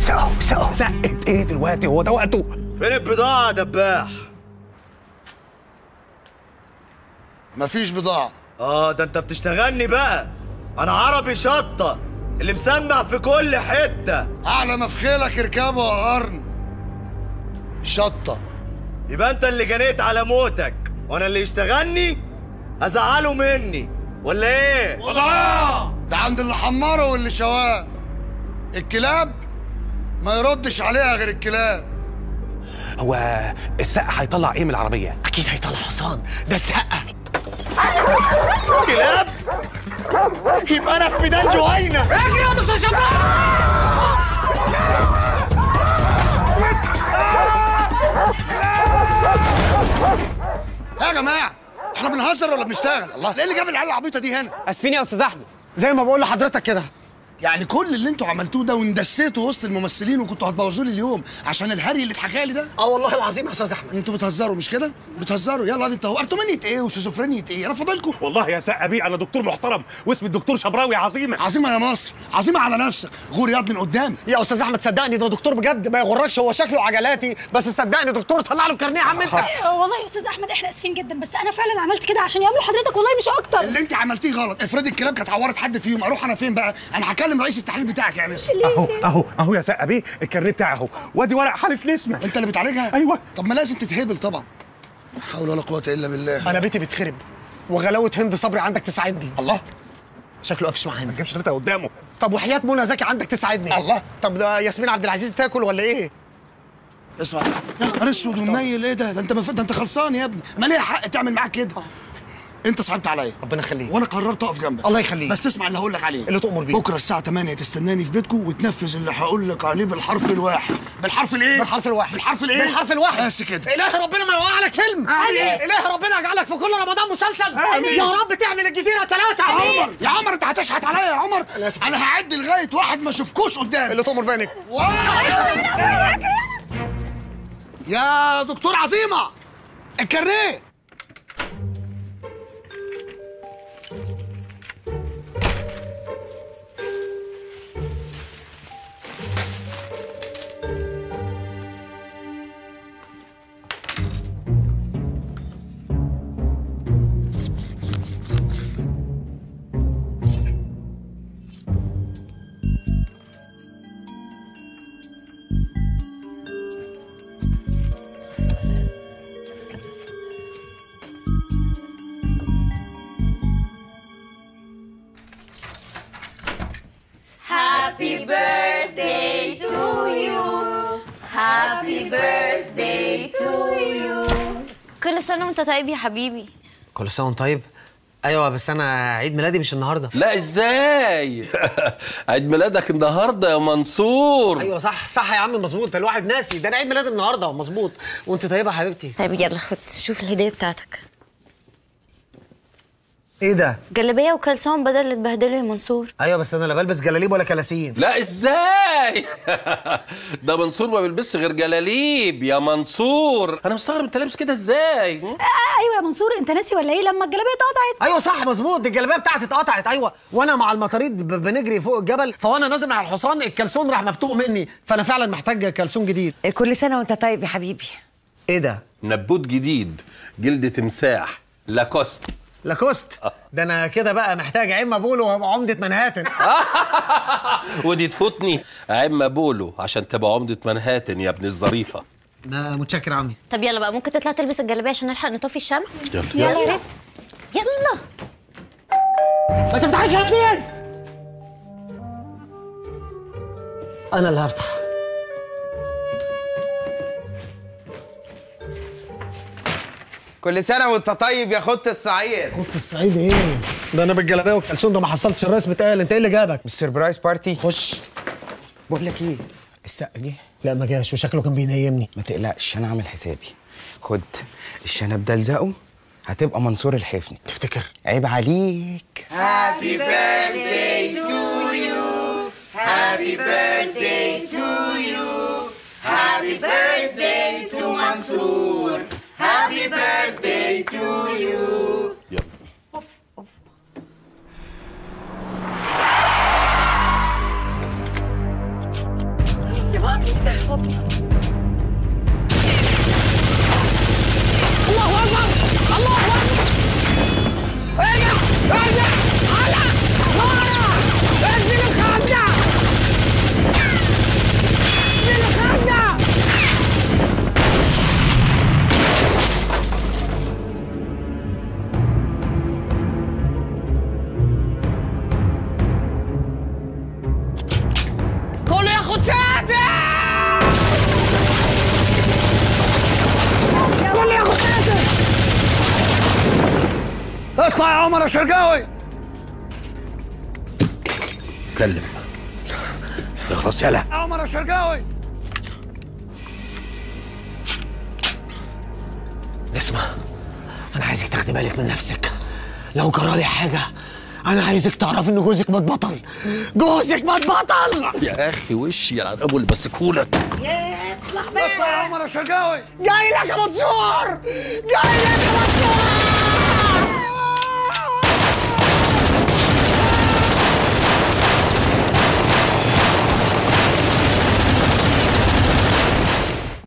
سقوا سقوا سقت ايه دلوقتي هو ده وقته فين البضاعة يا دباح؟ مفيش بضاعة اه ده انت بتشتغلني بقى انا عربي شطة اللي مسمع في كل حتة أعلى ما في خيلك اركبه يا قرن شطة يبقى انت اللي جنيت على موتك وانا اللي يشتغلني هزعله مني ولا ايه؟ ده عند اللي حمره واللي شواه الكلاب ما يردش عليها غير الكلاب هو السقا هيطلع ايه من العربيه اكيد هيطلع حصان ده السقه كلاب؟ يبقى انا في ميدان جهينة اجري يا دكتور شباب يا جماعة احنا بنهزر ولا بنشتغل الله ايه اللي جاب العيال العبيطة دي هنا اسفين يا استاذ احمد زي ما بقول لحضرتك كده يعني كل اللي انتوا عملتوه ده واندسيتوا وسط الممثلين وكنتوا هتبوظوا لي اليوم عشان الهري اللي اتحكى لي ده اه والله العظيم يا استاذ احمد انتوا بتهزروا مش كده بتهزروا يلا انت هو ارتمانية ايه وشيزوفرينية ايه انا فاضلكم والله يا سقا بيه انا دكتور محترم واسمي الدكتور شبراوي عظيمه عظيمة يا مصر عظيمة على نفسك غور ياض من قدام يا استاذ احمد صدقني ده دكتور بجد ما يغركش هو شكله عجلاتي بس صدقني دكتور طلع له كارنيه يا عم انت والله يا استاذ احمد احنا اسفين جدا بس انا فعلا عملت كده عشان يعملوا حضرتك والله مش اكتر اللي انت عملتيه غلط افرضي الكلاب كانت عورت حد فيهم اروح انا فين بقى انا هكلم رئيس التحليل بتاعك يا انس اهو اهو اهو يا سقا بيه الكارنيه بتاعي اهو وادي ورق حاله نسمه انت اللي بتعالجها ايوه طب ما لازم تتهبل طبعا لا حول ولا قوه الا بالله انا بيتي بيتخرب وغلاوه هند صبري عندك تساعدني الله شكله قافش معانا ما تجيبش ريتها قدامه طب وحياه منى زكي عندك تساعدني الله. طب ده ياسمين عبد العزيز تاكل ولا ايه اسمع يا نهار اسود ومنيل ايه ده ده انت مف... ده انت خلصان يا ابني ما ليه حق تعمل معاك كده انت صعبت عليا ربنا يخليك وانا قررت اقف جنبك الله يخليك. بس تسمع اللي هقول لك عليه اللي تؤمر بيه. بكره الساعه 8 تستناني في بيتكم وتنفذ اللي هقول لك عليه بالحرف الواحد بالحرف الايه بالحرف الواحد بالحرف الايه بالحرف الواحد بس كده إله ربنا ما يوقع لك فيلم آمين. إله ربنا يجعلك في كل رمضان مسلسل آمين. يا رب تعمل الجزيرة ثلاثة يا عمر يا عمر انت هتشحت عليا يا عمر أنا آسف. انا هعد لغايه واحد ما اشوفكوش قدامي اللي تؤمر بينك واحد. يا دكتور عظيمه الكارنيه Happy birthday to you. Happy birthday to you. كل سنة وانت طيب يا حبيبي كل سنة وانت طيب ايوه بس انا عيد ميلادي مش النهارده لا ازاي عيد ميلادك النهارده يا منصور ايوه صح صح يا عم مظبوط ده الواحد ناسي ده انا عيد ميلادي النهارده مظبوط وانت طيبه يا حبيبتي طيب يلا خد شوف الهدية بتاعتك ايه ده جلابية وكلسون بدل اللي اتبهدلوا يا منصور ايوه بس انا لا بلبس جلاليب ولا كلاسين لا ازاي ده منصور ما بيلبسش غير جلاليب يا منصور انا مستغرب انت لابس كده ازاي آه ايوه يا منصور انت ناسي ولا ايه لما الجلابيه اتقطعت ايوه صح مظبوط دي الجلابيه بتاعتي اتقطعت ايوه وانا مع المطاريد ب- بنجري فوق الجبل فوانا نازل من على الحصان الكلسون راح مفتوق مني فانا فعلا محتاج كلسون جديد كل سنة وانت طيب يا حبيبي ايه ده نبوت جديد جلد تمساح لاكوست لاكوست ده انا كده بقى محتاج عم بولو وابقى عمده منهاتن ودي تفوتني عم بولو عشان تبقى عمدة منهاتن يا ابن الظريفة ده متشكر يا عمي طب يلا بقى ممكن تطلع تلبس الجلابية عشان نلحق نطفي الشمع يلا يلا يا ريت يلا ما تفتحش يا اتنين انا اللي هفتح كل سنة وانت طيب يا خط السعير كنت الصعيد ايه ده انا بالجلابيه والكلسون ده ما حصلتش الرئيس بتقال انت ايه اللي جابك مش سربرايز بارتي خش بقول لك ايه السقا جه لا ما جاش وشكله كان بينيمني ما تقلقش انا عامل حسابي خد الشنب ده الزقه هتبقى منصور الحفني تفتكر عيب عليك اتفضل الله اكبر الله اكبر ارجع ارجع على ورا انزل الخندق انزل الخندق كله ياخد ساعته كله ياخد ساعته اطلع يا عمر يا شرقاوي اتكلم اخلص يلا يا عمر يا شرقاوي اسمع انا عايزك تاخدي بالك من نفسك لو جرالي حاجه انا عايزك تعرف ان جوزك مات بطل جوزك مات بطل يا اخي وشي يا ابو اللي مسكهولك اطلع يا عمر يا شرقاوي جاي لك يا منصور جاي لك يا منصور